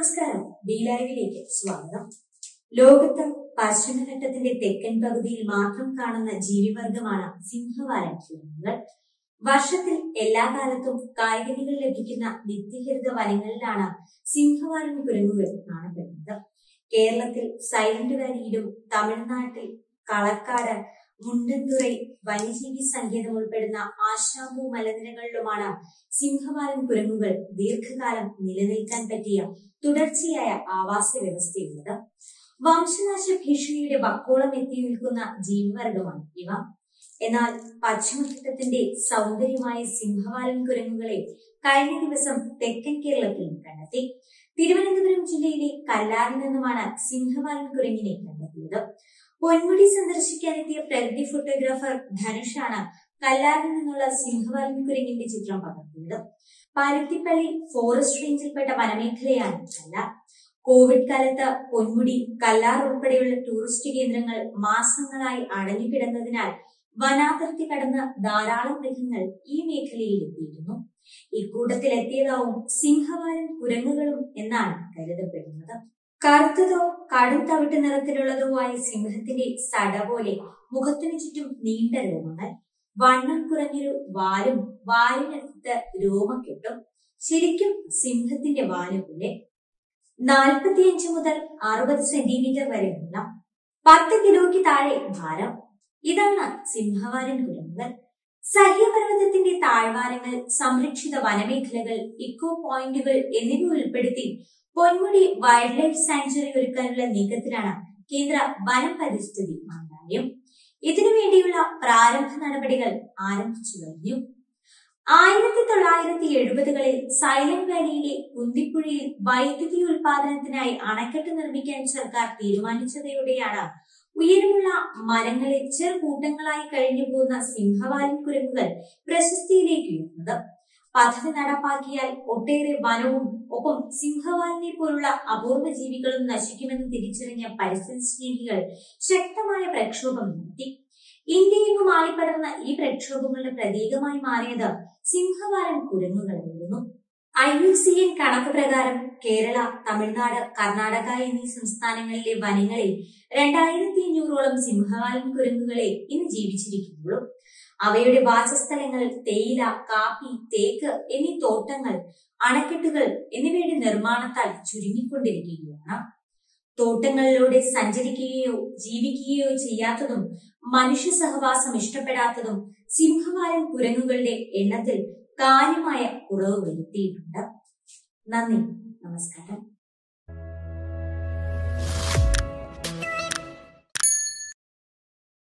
നമസ്കാരം ഡി ലൈവിലേക്ക് സ്വാഗതം ലോകത്ത് പശ്ചിമഘട്ടത്തിന്റെ തെക്കൻ പകുതിയിൽ മാത്രം കാണുന്ന ജീവിവർഗമാണ് സിംഹവാലൻ കുരങ്ങുകൾ വർഷത്തിൽ എല്ലാ കാലത്തും കായ്കനികൾ ലഭിക്കുന്ന നിത്യഹരിത വനങ്ങളിലാണ് സിംഹവാലൻ കുരങ്ങുകൾ കാണപ്പെടുന്നത് കേരളത്തിൽ സൈലന്റ് വാലിയിലും തമിഴ്നാട്ടിൽ കളക്കാട് മുണ്ടൻതുറൈ വന്യജീവി സങ്കേതം ഉൾപ്പെടുന്ന ആശാമ്പു മലനിരകളിലുമാണ് സിംഹവാലൻ കുരങ്ങുകൾ ദീർഘകാലം നിലനിൽക്കാൻ പറ്റിയ തുടർച്ചയായ ആവാസ വ്യവസ്ഥയുള്ളത് വംശനാശ ഭീഷണിയുടെ വക്കോളം എത്തി നിൽക്കുന്ന ജീവിവർഗമാണ് ഇവ എന്നാൽ പശ്ചിമഘട്ടത്തിന്റെ സൗന്ദര്യമായ സിംഹവാലൻ കുരങ്ങുകളെ കഴിഞ്ഞ ദിവസം തെക്കൻ കേരളത്തിൽ കണ്ടെത്തി തിരുവനന്തപുരം ജില്ലയിലെ കല്ലാറിൽ നിന്നുമാണ് സിംഹവാലൻ കുരങ്ങിനെ കണ്ടെത്തിയത് പൊന്മുടി സന്ദർശിക്കാനെത്തിയ പ്രകൃതി ഫോട്ടോഗ്രാഫർ ധനുഷാണ് കല്ലാറിൽ നിന്നുള്ള സിംഹവാലൻ കുരങ്ങിന്റെ ചിത്രം പകർത്തിയത് പരുത്തിപ്പള്ളി ഫോറസ്റ്റ് റേഞ്ചിൽപ്പെട്ട വനമേഖലയാണ് കല്ലാർ കോവിഡ് കാലത്ത് പൊന്മുടി കല്ലാർ ഉൾപ്പെടെയുള്ള ടൂറിസ്റ്റ് കേന്ദ്രങ്ങൾ മാസങ്ങളായി അടഞ്ഞുകിടന്നതിനാൽ വനാതിർത്തി കടന്ന് ധാരാളം മൃഗങ്ങൾ ഈ മേഖലയിൽ എത്തിയിരുന്നു ഇക്കൂട്ടത്തിൽ എത്തിയതാവും സിംഹവാലൻ കുരങ്ങുകളും എന്നാണ് കരുതപ്പെടുന്നത് കറുത്തതോ കടും തവിട്ട് നിറത്തിലുള്ളതോ ആയ സിംഹത്തിന്റെ സട പോലെ മുഖത്തിനു ചുറ്റും നീണ്ട രോമങ്ങൾ വണ്ണം കുറഞ്ഞൊരു വാലും വാലിനടുത്ത് രോമക്കെട്ടും ശരിക്കും സിംഹത്തിന്റെ വാല് പോലെ നാൽപ്പത്തിയഞ്ച് മുതൽ അറുപത് സെന്റിമീറ്റർ വരെ നീളം പത്ത് കിലോയ്ക്ക് താഴെ ഭാരം ഇതാണ് സിംഹവാലൻ കുരങ്ങുകൾ സഹ്യപർവ്വതത്തിന്റെ താഴ്വാരങ്ങൾ സംരക്ഷിത വനമേഖലകൾ ഇക്കോ പോയിന്റുകൾ എന്നിവ ഉൾപ്പെടുത്തി പൊന്മുടി വൈൽഡ് ലൈഫ് സാങ്ച്വറി ഒരുക്കാനുള്ള നീക്കത്തിലാണ് കേന്ദ്ര വനം പരിസ്ഥിതി മന്ത്രാലയം ഇതിനുവേണ്ടിയുള്ള പ്രാരംഭ നടപടികൾ ആരംഭിച്ചു കഴിഞ്ഞു ആയിരത്തി തൊള്ളായിരത്തി എഴുപതുകളിൽ സൈലന്റ് വാലിയിലെ കുന്തിപ്പുഴയിൽ വൈദ്യുതി ഉൽപാദനത്തിനായി അണക്കെട്ട് നിർമ്മിക്കാൻ സർക്കാർ തീരുമാനിച്ചതോടെയാണ് ഉയരമുള്ള മരങ്ങളിൽ ചെറുകൂട്ടങ്ങളായി കഴിഞ്ഞു പോകുന്ന സിംഹവാലൻ കുരങ്ങുകൾ പ്രശസ്തിയിലേക്ക് ഉയർന്നത് പദ്ധതി നടപ്പാക്കിയാൽ ഒട്ടേറെ വനവും ഒപ്പം സിംഹവാലിനെ പോലുള്ള അപൂർവ ജീവികളും നശിക്കുമെന്ന് തിരിച്ചറിഞ്ഞ പരിസ്ഥിതി സ്നേഹികൾ ശക്തമായ പ്രക്ഷോഭം നടത്തി ഇന്ത്യയിലും ആളിപ്പടർന്ന ഈ പ്രക്ഷോഭങ്ങളുടെ പ്രതീകമായി മാറിയത് സിംഹവാലൻ കുരങ്ങുകളായിരുന്നു ഐ യു സി എൻ കണക്ക് പ്രകാരം കേരള തമിഴ്നാട് കർണാടക എന്നീ സംസ്ഥാനങ്ങളിലെ വനങ്ങളിൽ രണ്ടായിരത്തി അഞ്ഞൂറോളം സിംഹവാലൻ കുരങ്ങുകളെ ഇന്ന് ജീവിച്ചിരിക്കുന്നുള്ളൂ അവയുടെ വാസസ്ഥലങ്ങൾ തേയില കാപ്പി തേക്ക് എന്നീ തോട്ടങ്ങൾ അണക്കെട്ടുകൾ എന്നിവയുടെ നിർമ്മാണത്താൽ ചുരുങ്ങിക്കൊണ്ടിരിക്കുകയാണ് തോട്ടങ്ങളിലൂടെ സഞ്ചരിക്കുകയോ ജീവിക്കുകയോ ചെയ്യാത്തതും മനുഷ്യ സഹവാസം ഇഷ്ടപ്പെടാത്തതും സിംഹവാലൻ കുരങ്ങുകളുടെ എണ്ണത്തിൽ കാര്യമായ കുറവ് വരുത്തിയിട്ടുണ്ട് നന്ദി നമസ്കാരം